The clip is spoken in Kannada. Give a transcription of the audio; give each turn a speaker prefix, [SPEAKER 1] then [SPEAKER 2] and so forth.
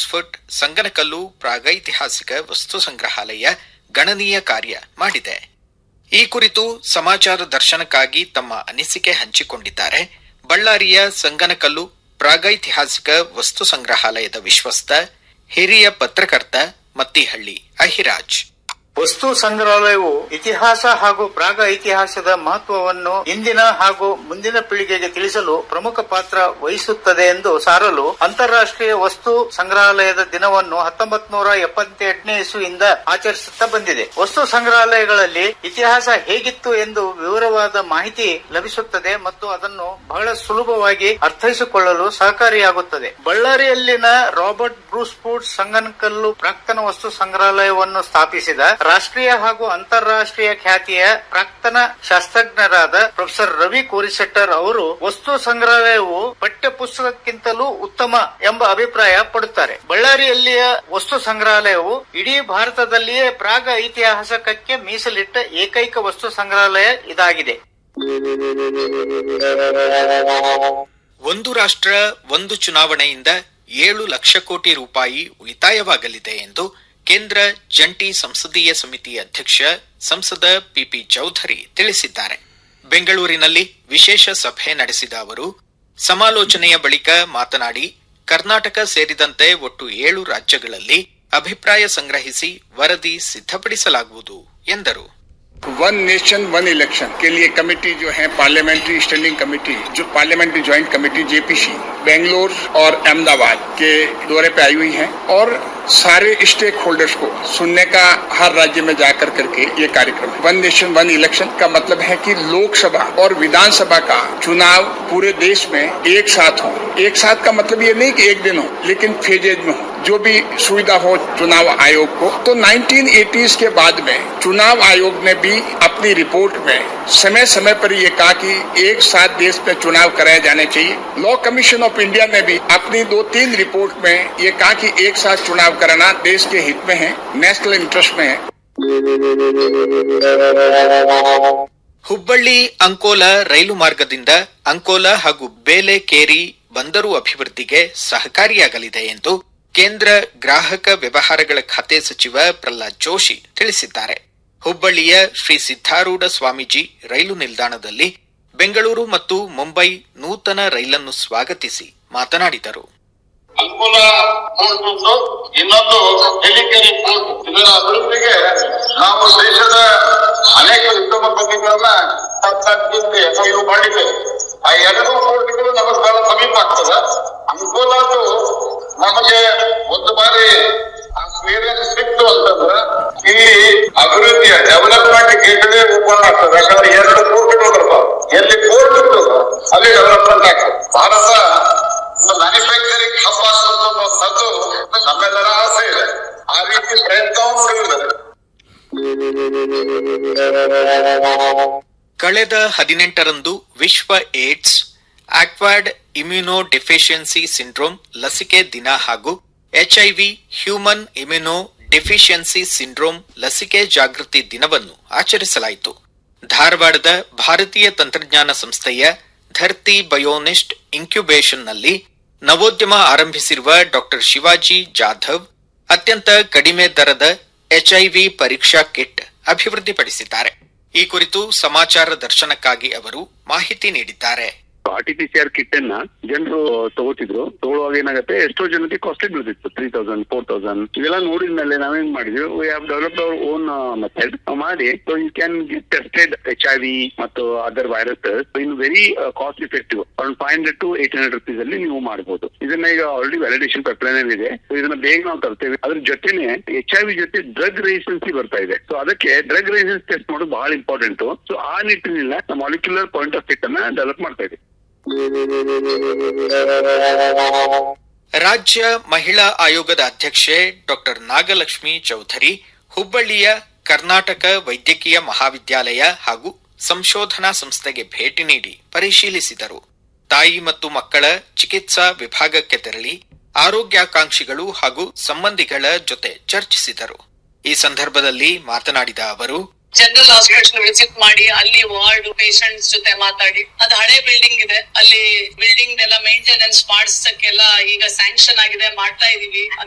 [SPEAKER 1] ಆಕ್ಸ್ಫರ್ಡ್ ಸಂಗನಕಲ್ಲು ಪ್ರಾಗೈತಿಹಾಸಿಕ ವಸ್ತು ಸಂಗ್ರಹಾಲಯ ಗಣನೀಯ ಕಾರ್ಯ ಮಾಡಿದೆ ಈ ಕುರಿತು ಸಮಾಚಾರ ದರ್ಶನಕ್ಕಾಗಿ ತಮ್ಮ ಅನಿಸಿಕೆ ಹಂಚಿಕೊಂಡಿದ್ದಾರೆ ಬಳ್ಳಾರಿಯ ಸಂಗನಕಲ್ಲು ಪ್ರಾಗೈತಿಹಾಸಿಕ ವಸ್ತು ಸಂಗ್ರಹಾಲಯದ ವಿಶ್ವಸ್ತ ಹಿರಿಯ ಪತ್ರಕರ್ತ ಮತ್ತಿಹಳ್ಳಿ ಅಹಿರಾಜ್
[SPEAKER 2] ವಸ್ತು ಸಂಗ್ರಹಾಲಯವು ಇತಿಹಾಸ ಹಾಗೂ ಪ್ರಾಗ ಇತಿಹಾಸದ ಮಹತ್ವವನ್ನು ಇಂದಿನ ಹಾಗೂ ಮುಂದಿನ ಪೀಳಿಗೆಗೆ ತಿಳಿಸಲು ಪ್ರಮುಖ ಪಾತ್ರ ವಹಿಸುತ್ತದೆ ಎಂದು ಸಾರಲು ಅಂತಾರಾಷ್ಟ್ರೀಯ ವಸ್ತು ಸಂಗ್ರಹಾಲಯದ ದಿನವನ್ನು ಹತ್ತೊಂಬತ್ ನೂರ ಎಪ್ಪತ್ತೆಂಟನೇ ಇಸುವಿಂದ ಆಚರಿಸುತ್ತಾ ಬಂದಿದೆ ವಸ್ತು ಸಂಗ್ರಹಾಲಯಗಳಲ್ಲಿ ಇತಿಹಾಸ ಹೇಗಿತ್ತು ಎಂದು ವಿವರವಾದ ಮಾಹಿತಿ ಲಭಿಸುತ್ತದೆ ಮತ್ತು ಅದನ್ನು ಬಹಳ ಸುಲಭವಾಗಿ ಅರ್ಥೈಸಿಕೊಳ್ಳಲು ಸಹಕಾರಿಯಾಗುತ್ತದೆ ಬಳ್ಳಾರಿಯಲ್ಲಿನ ರಾಬರ್ಟ್ ಬ್ರೂಸ್ಫುಡ್ ಸಂಗನಕಲ್ಲು ಪ್ರಾಕ್ತನ ವಸ್ತು ಸಂಗ್ರಹಾಲಯವನ್ನು ಸ್ಥಾಪಿಸಿದ ರಾಷ್ಟ್ರೀಯ ಹಾಗೂ ಅಂತಾರಾಷ್ಟ್ರೀಯ ಖ್ಯಾತಿಯ ಪ್ರಾಕ್ತನ ಶಾಸ್ತ್ರಜ್ಞರಾದ ಪ್ರೊಫೆಸರ್ ರವಿ ಕೋರಿಸೆಟ್ಟರ್ ಅವರು ವಸ್ತು ಸಂಗ್ರಹಾಲಯವು ಪಠ್ಯ ಪುಸ್ತಕಕ್ಕಿಂತಲೂ ಉತ್ತಮ ಎಂಬ ಅಭಿಪ್ರಾಯ ಪಡುತ್ತಾರೆ ಬಳ್ಳಾರಿಯಲ್ಲಿಯ ವಸ್ತು ಸಂಗ್ರಹಾಲಯವು ಇಡೀ ಭಾರತದಲ್ಲಿಯೇ ಪ್ರಾಗ ಐತಿಹಾಸಿಕಕ್ಕೆ ಮೀಸಲಿಟ್ಟ ಏಕೈಕ ವಸ್ತು ಸಂಗ್ರಹಾಲಯ ಇದಾಗಿದೆ
[SPEAKER 1] ಒಂದು ರಾಷ್ಟ್ರ ಒಂದು ಚುನಾವಣೆಯಿಂದ ಏಳು ಲಕ್ಷ ಕೋಟಿ ರೂಪಾಯಿ ಉಳಿತಾಯವಾಗಲಿದೆ ಎಂದು ಕೇಂದ್ರ ಜಂಟಿ ಸಂಸದೀಯ ಸಮಿತಿ ಅಧ್ಯಕ್ಷ ಸಂಸದ ಪಿಪಿ ಚೌಧರಿ ತಿಳಿಸಿದ್ದಾರೆ ಬೆಂಗಳೂರಿನಲ್ಲಿ ವಿಶೇಷ ಸಭೆ ನಡೆಸಿದ ಅವರು ಸಮಾಲೋಚನೆಯ ಬಳಿಕ ಮಾತನಾಡಿ ಕರ್ನಾಟಕ ಸೇರಿದಂತೆ ಒಟ್ಟು ಏಳು ರಾಜ್ಯಗಳಲ್ಲಿ ಅಭಿಪ್ರಾಯ ಸಂಗ್ರಹಿಸಿ ವರದಿ ಸಿದ್ಧಪಡಿಸಲಾಗುವುದು ಎಂದರು
[SPEAKER 3] वन नेशन वन इलेक्शन के लिए कमेटी जो है पार्लियामेंट्री स्टैंडिंग कमेटी जो parliamentary joint committee JPC Bangalore और अहमदाबाद के दौरे पे आई हुई है और सारे स्टेक होल्डर्स को सुनने का हर राज्य में जाकर करके ये कार्यक्रम वन नेशन वन इलेक्शन का मतलब है कि लोकसभा और विधानसभा का चुनाव पूरे देश में एक साथ हो एक साथ का मतलब ये नहीं कि एक दिन हो लेकिन फेजेज में हो जो भी सुविधा हो चुनाव आयोग को तो 1980s के बाद में चुनाव आयोग ने भी अपनी रिपोर्ट में समय समय पर ये कहा कि एक साथ देश में चुनाव कराए जाने चाहिए लॉ कमीशन ऑफ इंडिया ने भी अपनी दो तीन रिपोर्ट में ये कहा कि एक साथ चुनाव कराना देश के हित में है नेशनल इंटरेस्ट में है
[SPEAKER 1] ಹುಬ್ಬಳ್ಳಿ ಅಂಕೋಲ ರೈಲು ಮಾರ್ಗದಿಂದ ಅಂಕೋಲ ಹಾಗೂ ಬೇಲೆಕೇರಿ ಬಂದರು ಅಭಿವೃದ್ಧಿಗೆ ಸಹಕಾರಿಯಾಗಲಿದೆ ಎಂದು ಕೇಂದ್ರ ಗ್ರಾಹಕ ವ್ಯವಹಾರಗಳ ಖಾತೆ ಸಚಿವ ಪ್ರಹ್ಲಾದ್ ಜೋಶಿ ತಿಳಿಸಿದ್ದಾರೆ ಹುಬ್ಬಳ್ಳಿಯ ಶ್ರೀ ಸಿದ್ದಾರೂಢ ಸ್ವಾಮೀಜಿ ರೈಲು ನಿಲ್ದಾಣದಲ್ಲಿ ಬೆಂಗಳೂರು ಮತ್ತು ಮುಂಬೈ ನೂತನ ರೈಲನ್ನು ಸ್ವಾಗತಿಸಿ ಮಾತನಾಡಿದರು
[SPEAKER 4] ಅನುಕೂಲ ಮೂಡಿಸುವುದು ಇನ್ನೊಂದು ಹೆಲಿಕೇರಿ ಇದರ ಅಭಿವೃದ್ಧಿಗೆ ನಾವು ದೇಶದ ಅನೇಕ ಉದ್ಯಮಪತಿಗಳನ್ನ ಸರ್ಕಾರಕ್ಕೆ ಎಫ್ಐಯು ಮಾಡಿದ್ದೇವೆ ಆ ಎರಡು ಕೋಟಿಗಳು ನಮಗೆ ಬಹಳ ಸಮೀಪ ಆಗ್ತದೆ ಅನುಕೂಲ ಅದು ನಮಗೆ ಒಂದು ಬಾರಿ ಆ ಕ್ಲಿಯರೆನ್ಸ್ ಸಿಕ್ತು ಅಂತಂದ್ರೆ ಇಲ್ಲಿ ಅಭಿವೃದ್ಧಿಯ ಡೆವಲಪ್ಮೆಂಟ್ ಗೇಟ್ವೇ ಓಪನ್ ಆಗ್ತದೆ ಯಾಕಂದ್ರೆ ಎರಡು ಕೋಟಿಗಳು ಬರ್ತಾವ ಎಲ್ಲಿ ಕೋರ್ಟ್ ಇರ್ತದ ಅಲ್ಲಿ ಡೆವಲಪ್ಮೆಂಟ್ ಆಗ್ತದೆ ಭಾರತ ಮ್ಯಾನುಫ್ಯಾಕ್ಚರಿಂಗ್ ಹಬ್ ಅನ್ನುವಂಥದ್ದು ನಮ್ಮೆಲ್ಲರ ಆಸೆ ಇದೆ ಆ ರೀತಿ ಪ್ರಯತ್ನವೂ ನಡೆದಿದೆ
[SPEAKER 1] ಕಳೆದ ಹದಿನೆಂಟರಂದು ವಿಶ್ವ AIDS acquired immunodeficiency syndrome ಲಸಿಕೆ ದಿನ ಹಾಗೂ HIV human immunodeficiency syndrome ಲಸಿಕೆ ಜಾಗೃತಿ ದಿನವನ್ನು ಆಚರಿಸಲಾಯಿತು ಧಾರವಾಡದ ಭಾರತೀಯ ತಂತ್ರಜ್ಞಾನ ಸಂಸ್ಥೆಯ ಧರ್ತಿ ಬಯೋನಿಸ್ಟ್ ಇನ್ಕ್ಯುಬೇಷನ್ನಲ್ಲಿ ನವೋದ್ಯಮ ಆರಂಭಿಸಿರುವ ಡಾಕ್ಟರ್ ಶಿವಾಜಿ ಜಾಧವ್ ಅತ್ಯಂತ ಕಡಿಮೆ ದರದ ಎಚ್ಐವಿ ಪರೀಕ್ಷಾ ಕಿಟ್ ಅಭಿವೃದ್ಧಿಪಡಿಸಿದ್ದಾರೆ ಈ ಕುರಿತು ಸಮಾಚಾರ ದರ್ಶನಕ್ಕಾಗಿ ಅವರು ಮಾಹಿತಿ ನೀಡಿದ್ದಾರೆ
[SPEAKER 5] R T P C R kit ಅನ್ನ ಜನರು ತಗೋತಿದ್ರು ತಗೊಳ್ಳುವಾಗ ಏನಾಗುತ್ತೆ ಎಷ್ಟೋ ಜನಕ್ಕೆ ಕಾಸ್ಟ್ಲಿ ಬೀಳ್ತಿತ್ತು ತ್ರೀ ತೌಸಂಡ್ ಫೋರ್ ತೌಸಂಡ್ ಇವೆಲ್ಲ ನೋಡಿದ ಮೇಲೆ ನಾವೇನ್ ಮಾಡಿದ್ವಿ we have developed our own method ಮಾಡಿ so you can get tested H I V ಮತ್ತು other viruses in very cost effective around five hundred to eight hundred rupees ಅಲ್ಲಿ ನೀವು ಮಾಡಬಹುದು ಇದನ್ನ ಈಗ ಆಲ್ರೆಡಿ ವ್ಯಾಲಿಡೇಷನ್ ಪೈಪ್ಲೈನ್ ಇದೆ ಸೊ ಇದನ್ನ ಬೇಗ ನಾವು ತರ್ತೇವೆ ಅದ್ರ ಜೊತೆನೆ ಎಚ್ ಐ ವಿ ಜೊತೆ ಡ್ರಗ್ ರೆಸಿಸ್ಟೆನ್ಸಿ ಬರ್ತಾ ಇದೆ ಸೊ ಅದಕ್ಕೆ ಡ್ರಗ್ ರೆಸಿಸ್ಟೆನ್ಸ್ ಟೆಸ್ಟ್ ಮಾಡೋದು ಬಹಳ ಇಂಪಾರ್ಟೆಂಟ್ ಸೊ ಆ ನಿಟ್ಟಿನಿಂದ ಮಾಲಿಕ್ಯುಲರ್ ಪಾಯಿಂಟ್ ಆಫ್ ಕಿಟ್ ಅನ್ನ ಡೆವಲಪ್ ಮಾಡ್ತಾ ಇದೆ
[SPEAKER 1] ರಾಜ್ಯ ಮಹಿಳಾ ಆಯೋಗದ ಅಧ್ಯಕ್ಷೆ ಡಾಕ್ಟರ್ ನಾಗಲಕ್ಷ್ಮಿ ಚೌಧರಿ ಹುಬ್ಬಳ್ಳಿಯ ಕರ್ನಾಟಕ ವೈದ್ಯಕೀಯ ಮಹಾವಿದ್ಯಾಲಯ ಹಾಗೂ ಸಂಶೋಧನಾ ಸಂಸ್ಥೆಗೆ ಭೇಟಿ ನೀಡಿ ಪರಿಶೀಲಿಸಿದರು ತಾಯಿ ಮತ್ತು ಮಕ್ಕಳ ಚಿಕಿತ್ಸಾ ವಿಭಾಗಕ್ಕೆ ತೆರಳಿ ಆರೋಗ್ಯಾಕಾಂಕ್ಷಿಗಳು ಹಾಗೂ ಸಂಬಂಧಿಗಳ ಜೊತೆ ಚರ್ಚಿಸಿದರು ಈ ಸಂದರ್ಭದಲ್ಲಿ ಮಾತನಾಡಿದ ಅವರು
[SPEAKER 6] ಜನರಲ್ ಹಾಸ್ಪಿಟಲ್ ವಿಸಿಟ್ ಮಾಡಿ ಅಲ್ಲಿ ವಾರ್ಡ್ ಪೇಷಂಟ್ಸ್ ಜೊತೆ ಮಾತಾಡಿ ಅದು ಹಳೆ ಬಿಲ್ಡಿಂಗ್ ಇದೆ ಅಲ್ಲಿ ಬಿಲ್ಡಿಂಗ್ ಎಲ್ಲ ಮೇಂಟೆನೆನ್ಸ್ ಮಾಡಿಸಕ್ಕೆಲ್ಲ ಈಗ ಸ್ಯಾಂಕ್ಷನ್ ಆಗಿದೆ ಮಾಡ್ತಾ ಇದೀವಿ